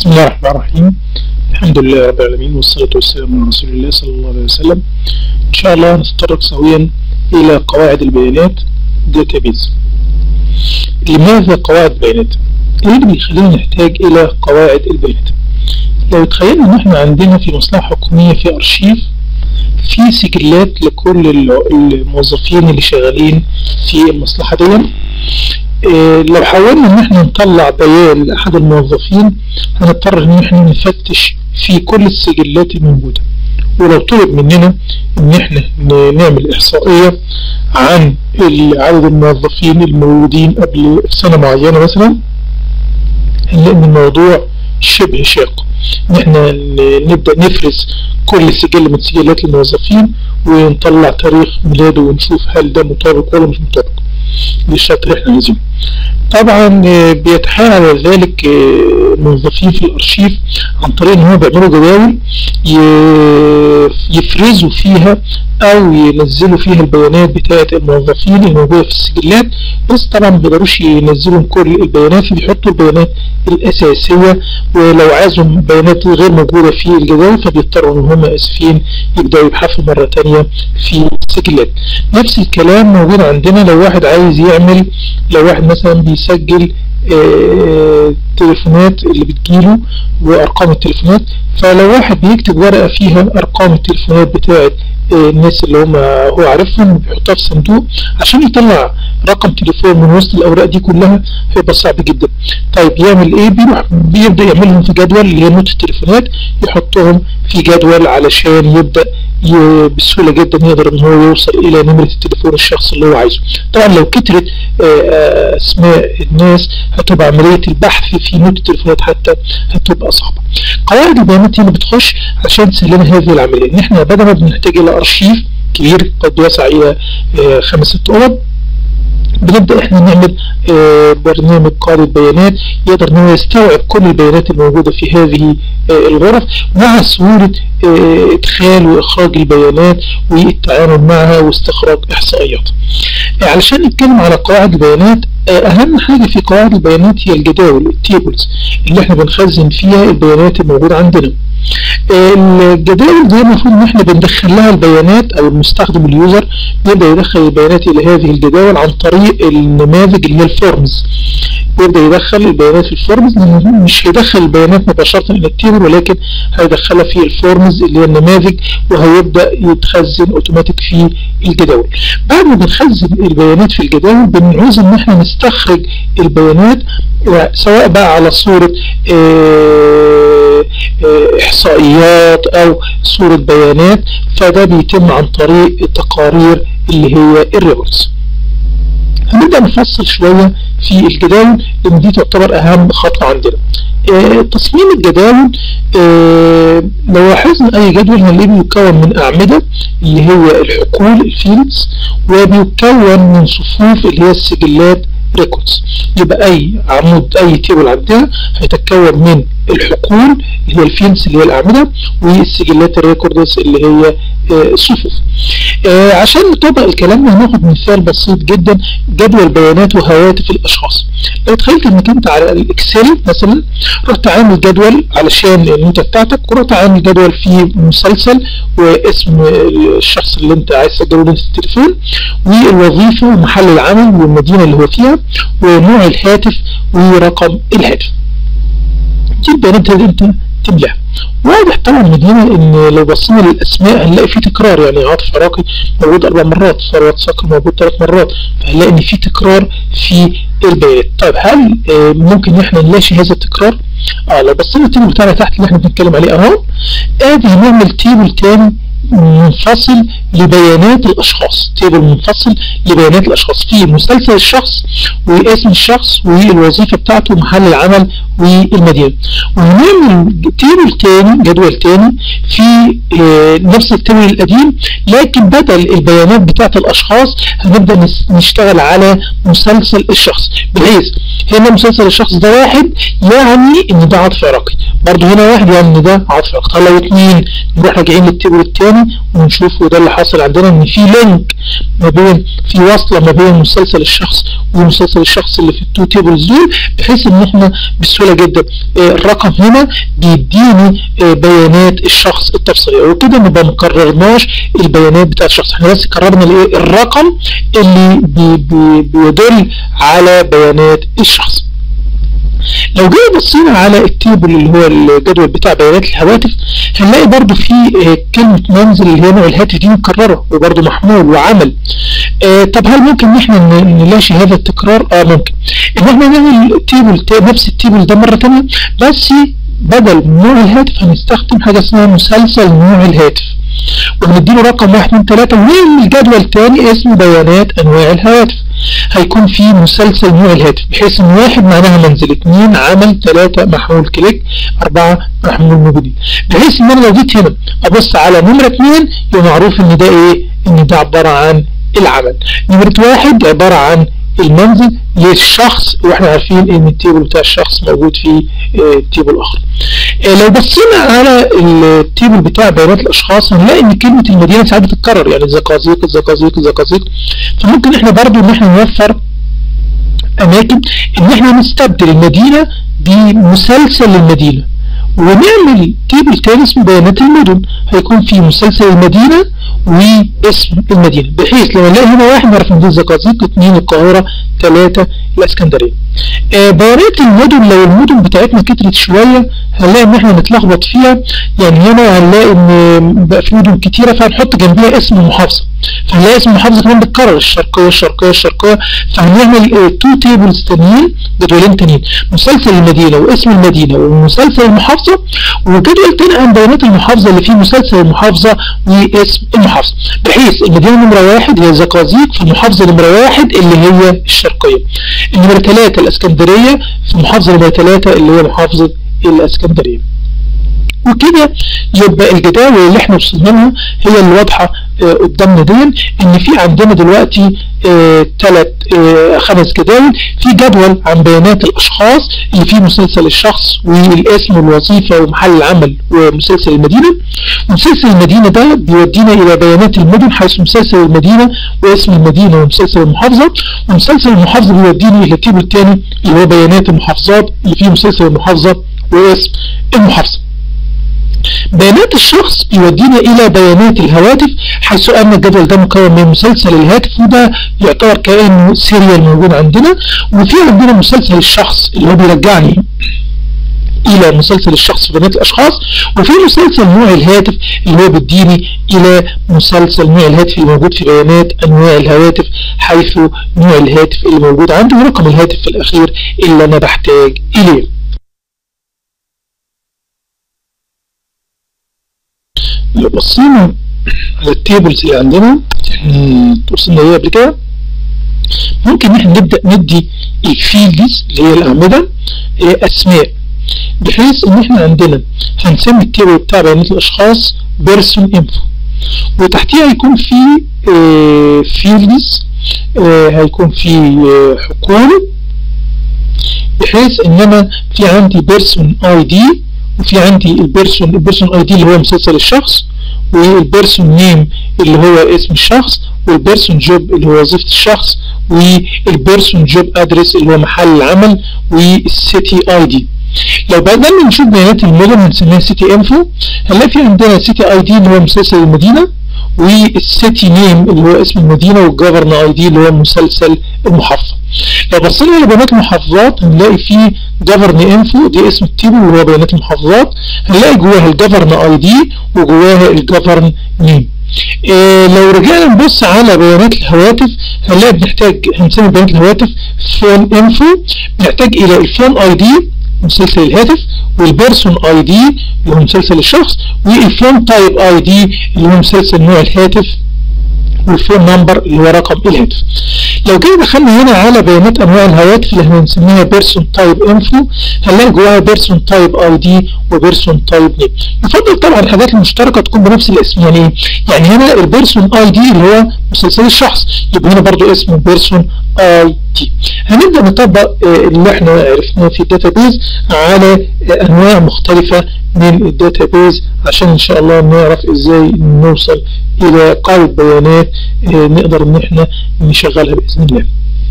بسم الله الرحمن الرحيم الحمد لله رب العالمين والصلاة والسلام على رسول الله صلى الله عليه وسلم إن شاء الله نتطرق سويا إلى قواعد البيانات database لماذا قواعد البيانات؟ إيه اللي بيخلينا نحتاج إلى قواعد البيانات؟ لو تخيلنا إن إحنا عندنا في مصلحة حكومية في أرشيف في سجلات لكل الموظفين اللي شغالين في المصلحة دي إيه لو حاولنا ان احنا نطلع بيان لاحد الموظفين هنضطر ان احنا نفتش في كل السجلات الموجودة ولو طلب مننا ان احنا نعمل احصائية عن عدد الموظفين الموجودين قبل سنة معينة مثلا هنلاقي ان الموضوع شبه شاق ان احنا نبدأ نفرز كل سجل من سجلات الموظفين ونطلع تاريخ ميلاده ونشوف هل ده مطابق ولا مش مطابق للشرط اللي احنا عايزينه طبعا بيتحايل على ذلك الموظفين في الارشيف عن طريق ان هم بيعملوا جداول يفرزوا فيها او ينزلوا فيها البيانات بتاعه الموظفين الموجوده في السجلات بس طبعا ما بيقدروش ينزلوا كل البيانات فبيحطوا البيانات الاساسيه ولو عايزوا بيانات غير موجوده في الجداول فبيضطروا ان هم اسفين يبداوا يبحثوا مره ثانيه في السجلات نفس الكلام موجود عندنا لو واحد عايز يعمل لو واحد مثلا بيسجل آه تليفونات اللي بتجيله وارقام التليفونات فلو واحد بيكتب ورقة فيها ارقام التليفونات بتاعت آه الناس اللي هم هو عارفهم بيحطها في صندوق عشان يطلع رقم تليفون من وسط الاوراق دي كلها هيبقى صعب جدا طيب يعمل ايه بيروح بيبدا يعملهم في جدول اللي هي نوت التليفونات يحطهم في جدول علشان يبدا بسهوله جدا يقدر ان هو يوصل الى نمره التليفون الشخص اللي هو عايزه طبعا لو كترت اسماء الناس هتبقى عمليه البحث في نوت التليفونات حتى هتبقى صعبه قواعد البيانات هنا بتخش عشان تسهل هذه العمليه ان احنا بدل ما بنحتاج الى ارشيف كبير قد يسع الى خمس ست اوض بنبدأ احنا نعمل اه برنامج قاعدة بيانات يقدر ان هو يستوعب كل البيانات الموجودة في هذه اه الغرف مع سهولة اه ادخال واخراج البيانات والتعامل معها واستخراج احصائيات علشان نتكلم على قواعد البيانات اهم حاجة في قواعد البيانات هي الجداول التيبلز اللي احنا بنخزن فيها البيانات الموجودة عندنا الجداول دي المفروض ان احنا بندخل لها البيانات او المستخدم اليوزر يبدا يدخل البيانات الى هذه الجداول عن طريق النماذج اللي هي الفورمز يبدا يدخل البيانات في الفورمز مش هيدخل البيانات مباشره الى التيبل ولكن هيدخلها في الفورمز اللي هي النماذج وهيبدا يتخزن اوتوماتيك في الجداول بعد ما بنخزن البيانات في الجداول بنعوز ان احنا نستخرج البيانات سواء بقى على صوره اه احصائيات او صورة بيانات فده بيتم عن طريق التقارير اللي هي الريبورتس هنبدأ نفصل شوية في الجداول لان دي تعتبر اهم خطوة عندنا آه تصميم الجداول آه لو لاحظنا اي جدول هنلاقيه بيتكون من اعمدة اللي هي الحقول الفيلدز وبيتكون من صفوف اللي هي السجلات ريكوردز يبقى اي عمود اي تيبل عندنا هيتكون من الحقول اللي هي الفيلدز اللي هي الاعمده والسجلات الريكوردز اللي هي الصفوف آه عشان نطبق الكلام ده هناخد مثال بسيط جدا جدول بيانات وهواتف الاشخاص لو تخيلت انك انت على الاكسل مثلا رحت عامل جدول علشان النوتة بتاعتك ورحت عامل جدول فيه مسلسل واسم الشخص اللي انت عايز تسجله له التليفون والوظيفه ومحل العمل والمدينه اللي هو فيها ونوع الهاتف ورقم الهاتف دي البيانات اللي انت تملاها واضح طبعا مدينة ان لو بصينا للاسماء هنلاقي في تكرار يعني عاطف عراقي موجود اربع مرات ثروت صقر موجود ثلاث مرات فهنلاقي ان في تكرار في البيانات طيب هل ممكن ان احنا نلاشي هذا التكرار؟ اه لو بصينا التيبل بتاعنا تحت اللي احنا بنتكلم عليه اهو ادي هنعمل تيبل تاني منفصل لبيانات الاشخاص تيبل منفصل لبيانات الاشخاص فيه مسلسل الشخص واسم الشخص والوظيفه بتاعته محل العمل والمدينه وهنعمل تيبل تاني جدول تاني في اه نفس التيبل القديم لكن بدل البيانات بتاعت الاشخاص هنبدا نشتغل على مسلسل الشخص بحيث هنا مسلسل الشخص ده واحد يعني ان ده عاطف عراقي برضه هنا واحد يعني ده عطف طب لو اتنين نروح راجعين للتيبل التاني ونشوف وده اللي حاصل عندنا ان في لينك ما بين في وصله ما بين مسلسل الشخص ومسلسل الشخص اللي في التو تيبلز دول بحيث ان احنا بسهوله جدا آه الرقم هنا بيديني آه بيانات الشخص التفصيليه وكده نبقى ما كررناش البيانات بتاعت الشخص احنا بس كررنا الايه الرقم اللي بي بي بيدل على بيانات الشخص لو جينا بصينا على التيبل اللي هو الجدول بتاع بيانات الهواتف هنلاقي برضو في كلمة منزل اللي هي نوع الهاتف دي مكررة وبرضو محمول وعمل آه طب هل ممكن ان احنا نلاشي هذا التكرار؟ اه ممكن ان احنا نعمل تيبل نفس التيبل ده مرة تانية بس بدل نوع الهاتف هنستخدم حاجة اسمها مسلسل نوع الهاتف ونديله رقم واحد من ثلاثة ونعمل جدول تاني اسمه بيانات انواع الهواتف هيكون في مسلسل نوع الهاتف بحيث ان واحد معناها منزل اثنين عمل ثلاثة محمول كليك اربعة محمول موجودين بحيث ان انا لو جيت هنا ابص على نمرة اثنين يبقى معروف ان ده ايه ان ده عبارة عن العمل نمرة واحد عبارة عن المنزل للشخص واحنا عارفين ان التيبل بتاع الشخص موجود في تيبل اخر لو بصينا على التيبل بتاع بيانات الاشخاص هنلاقي ان كلمه المدينه ساعات بتتكرر يعني الزقازيق الزقازيق الزقازيق فممكن احنا برضو ان احنا نوفر اماكن ان احنا نستبدل المدينه بمسلسل المدينه ونعمل تيبل تاني اسمه بيانات المدن هيكون في مسلسل المدينة واسم المدينة بحيث لو نلاقي هنا واحد نعرف ان دي الزقازيق اثنين القاهرة ثلاثة الاسكندرية آه بيانات المدن لو المدن بتاعتنا كترت شوية هنلاقي ان احنا نتلخبط فيها يعني هنا هنلاقي ان بقى في مدن كتيرة فهنحط جنبها اسم المحافظة فهنلاقي اسم المحافظة كمان بتكرر الشرقية الشرقية الشرقية فهنعمل اه تو تيبلز تانيين جدولين تانيين مسلسل المدينة واسم المدينة ومسلسل المحافظة وجدول تاني عن بيانات المحافظة اللي فيه مسلسل المحافظة واسم المحافظة بحيث المدينة نمرة واحد هي الزقازيق في المحافظة نمرة واحد اللي هي الشرقية النمرة ثلاثة الاسكندرية في المحافظة نمرة ثلاثة اللي هي محافظة الاسكندرية وكده يبقى الجداول اللي احنا وصلنا لها هي اللي واضحه اه قدامنا دي ان في عندنا دلوقتي ثلاث اه اه خمس جداول في جدول عن بيانات الاشخاص اللي فيه مسلسل الشخص والاسم والوظيفه ومحل العمل ومسلسل المدينه ومسلسل المدينه ده بيودينا الى بيانات المدن حيث مسلسل المدينه واسم المدينه ومسلسل المحافظه ومسلسل المحافظه بيوديني الى التيبل الثاني اللي هو بيانات المحافظات اللي فيه مسلسل المحافظه واسم المحافظه بيانات الشخص بيودينا الى بيانات الهواتف حيث ان الجدول ده مكون من مسلسل الهاتف وده يعتبر كانه سيريال موجود عندنا وفي عندنا مسلسل الشخص اللي هو بيرجعني الى مسلسل الشخص في بيانات الاشخاص وفي مسلسل نوع الهاتف اللي هو بيديني الى مسلسل نوع الهاتف اللي موجود في بيانات انواع الهواتف حيث نوع الهاتف اللي موجود عندي ورقم الهاتف في الاخير اللي انا بحتاج اليه لو بصينا على التيبلز اللي عندنا احنا وصلنا ليها قبل كده ممكن احنا نبدا ندي الفيلدز اللي هي الاعمده اسماء بحيث ان احنا عندنا هنسمي التيبل بتاع بيانات الاشخاص بيرسون انفو وتحتيها هيكون في اه فيلدز اه هيكون في اه حكومه بحيث ان انا في عندي بيرسون اي دي وفي عندي البيرسون البيرسون اي دي اللي هو مسلسل الشخص والبيرسون نيم اللي هو اسم الشخص والبيرسون جوب اللي هو وظيفة الشخص والبيرسون جوب ادرس اللي هو محل العمل والسيتي اي دي لو بدأنا نشوف بيانات المدن هنسميها سيتي انفو هنلاقي في عندنا سيتي اي دي اللي هو مسلسل المدينة والسيتي نيم اللي هو اسم المدينة والجفرن اي دي اللي هو مسلسل المحافظة لو بصينا على بيانات المحافظات هنلاقي في جفرن انفو دي اسم التيبل اللي هو بيانات المحافظات هنلاقي جواها الجفرن اي دي وجواها الجفرن نيم إيه لو رجعنا نبص على بيانات الهواتف هنلاقي بنحتاج هنسمي بيانات الهواتف فون انفو بنحتاج الى الفون اي دي مسلسل الهاتف والبيرسون اي دي اللي هو مسلسل الشخص والفون تايب اي دي اللي هو مسلسل نوع الهاتف والفون نمبر اللي هو رقم الهاتف لو جينا دخلنا هنا على بيانات انواع الهواتف اللي احنا بنسميها بيرسون تايب انفو هنلاقي جواها بيرسون تايب اي دي وبيرسون تايب نيم يفضل طبعا الحاجات المشتركه تكون بنفس الاسم يعني ايه؟ يعني هنا البيرسون اي دي اللي هو مسلسل الشخص يبقى هنا برضو اسمه بيرسون اي دي هنبدا نطبق اللي احنا عرفناه في الداتابيز على انواع مختلفه من الداتابيز عشان ان شاء الله نعرف ازاي نوصل الى قاعده بيانات نقدر ان احنا نشغلها باذن الله